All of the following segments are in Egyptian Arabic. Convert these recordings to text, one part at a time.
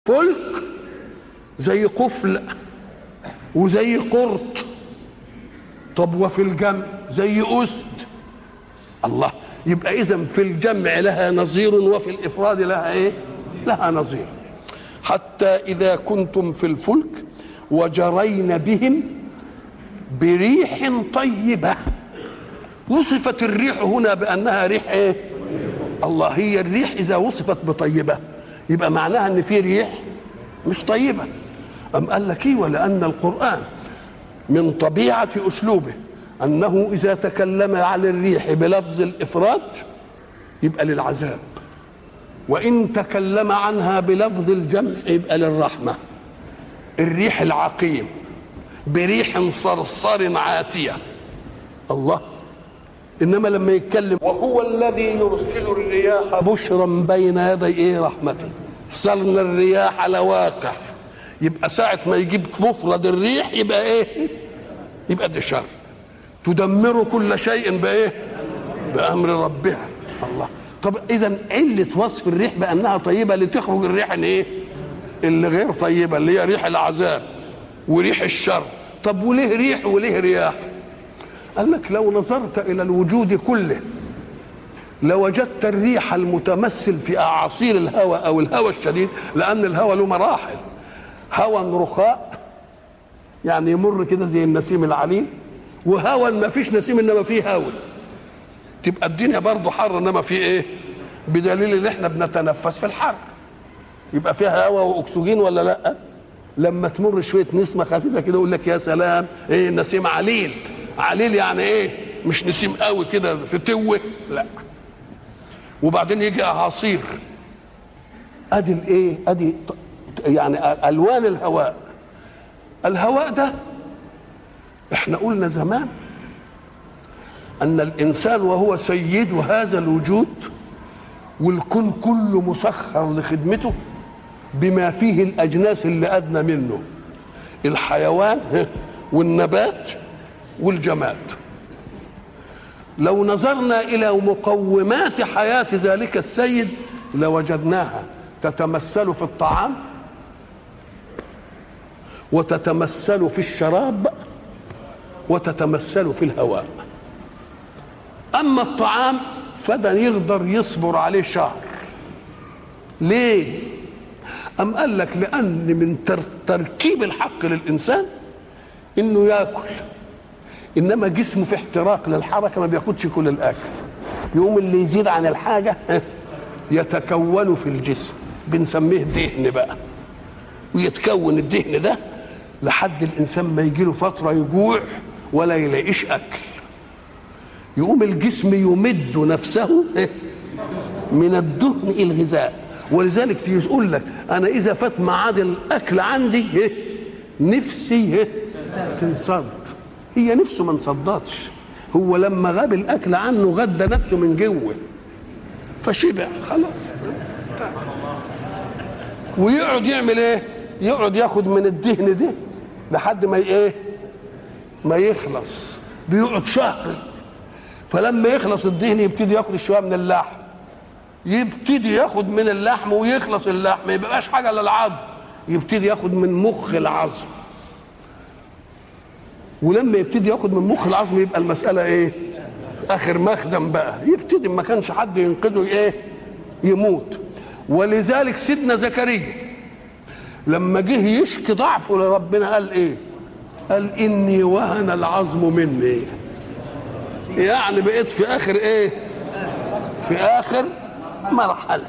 فلك زي قفل وزي قرط طب وفي الجمع زي أسد الله يبقى إذا في الجمع لها نظير وفي الإفراد لها إيه؟ لها نظير حتى إذا كنتم في الفلك وجرين بهم بريح طيبة وصفت الريح هنا بأنها ريح إيه؟ الله هي الريح إذا وصفت بطيبة يبقى معناها إن في ريح مش طيبة أم قال لك إيه ولأن القرآن من طبيعة أسلوبه أنه إذا تكلم عن الريح بلفظ الإفراد يبقى للعذاب وإن تكلم عنها بلفظ الجمع يبقى للرحمة الريح العقيم بريح صرصر عاتية الله إنما لما يتكلم وهو الذي يرسل الرياح بشرا بين يدي إيه رحمته صرنا الرياح لواقع يبقى ساعة ما يجيب مفرد الريح يبقى ايه يبقى ده شر تدمر كل شيء بايه بأمر ربها الله طب اذا علة وصف الريح بأنها طيبة لتخرج الريح اللي ايه اللي غير طيبة اللي هي ريح العذاب وريح الشر طب وليه ريح وليه رياح قال لك لو نظرت إلى الوجود كله لوجدت الريح المتمثل في أعاصير الهواء أو الهواء الشديد لأن الهواء له مراحل هوى رخاء يعني يمر كده زي النسيم العليل وهوى ما فيش نسيم انما فيه هوى تبقى الدنيا برضه حر انما في ايه بدليل ان احنا بنتنفس في الحر يبقى فيها هواء واكسجين ولا لا لما تمر شويه نسمه خفيفه كده يقول لك يا سلام ايه نسيم عليل عليل يعني ايه مش نسيم قوي كده في توه لا وبعدين يجي اعاصير ادي الايه ادي يعني الوان الهواء الهواء ده احنا قلنا زمان ان الانسان وهو سيد هذا الوجود والكون كله مسخر لخدمته بما فيه الاجناس اللي ادنى منه الحيوان والنبات والجماد لو نظرنا الى مقومات حياه ذلك السيد لوجدناها تتمثل في الطعام وتتمثل في الشراب وتتمثل في الهواء اما الطعام فده يقدر يصبر عليه شهر ليه ام قال لك لان من تركيب الحق للانسان انه ياكل انما جسمه في احتراق للحركه ما بياخدش كل الاكل يقوم اللي يزيد عن الحاجه يتكون في الجسم بنسميه دهن بقى ويتكون الدهن ده لحد الانسان ما يجي له فتره يجوع ولا يلاقيش اكل يقوم الجسم يمد نفسه من الدهن الغذاء ولذلك يقول لك انا اذا فات ميعاد الاكل عندي نفسي تنصد هي نفسه ما انصدتش هو لما غاب الاكل عنه غدى نفسه من جوه فشبع خلاص ويقعد يعمل ايه يقعد ياخد من الدهن ده لحد ما ايه ما يخلص بيقعد شهر فلما يخلص الدهن يبتدي ياخد شويه من اللحم يبتدي ياخد من اللحم ويخلص اللحم ما يبقاش حاجه للعظم يبتدي ياخد من مخ العظم ولما يبتدي ياخد من مخ العظم يبقى المساله ايه اخر مخزن بقى يبتدي ما كانش حد ينقذه ايه يموت ولذلك سيدنا زكريا لما جه يشكي ضعفه لربنا قال ايه قال اني وهن العظم مني يعني بقيت في اخر ايه في اخر مرحله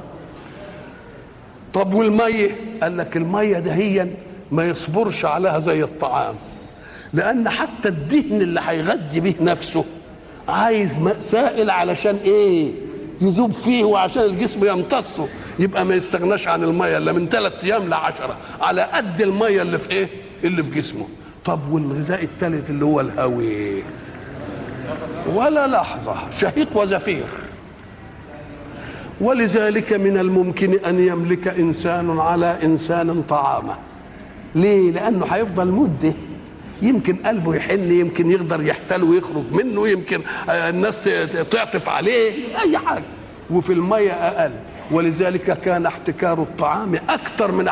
طب والميه قال لك الميه دهيا ما يصبرش عليها زي الطعام لان حتى الدهن اللي هيغذي به نفسه عايز سائل علشان ايه يذوب فيه وعشان الجسم يمتصه يبقى ما يستغناش عن الميه الا من ثلاث ايام لعشرة على قد الميه اللي في ايه اللي في جسمه طب والغذاء الثالث اللي هو الهوي ولا لحظة شهيق وزفير ولذلك من الممكن أن يملك إنسان على إنسان طعامه ليه؟ لأنه هيفضل مدة يمكن قلبه يحن يمكن يقدر يحتل ويخرج منه يمكن الناس تعطف عليه أي حاجة وفي المية أقل ولذلك كان احتكار الطعام اكثر من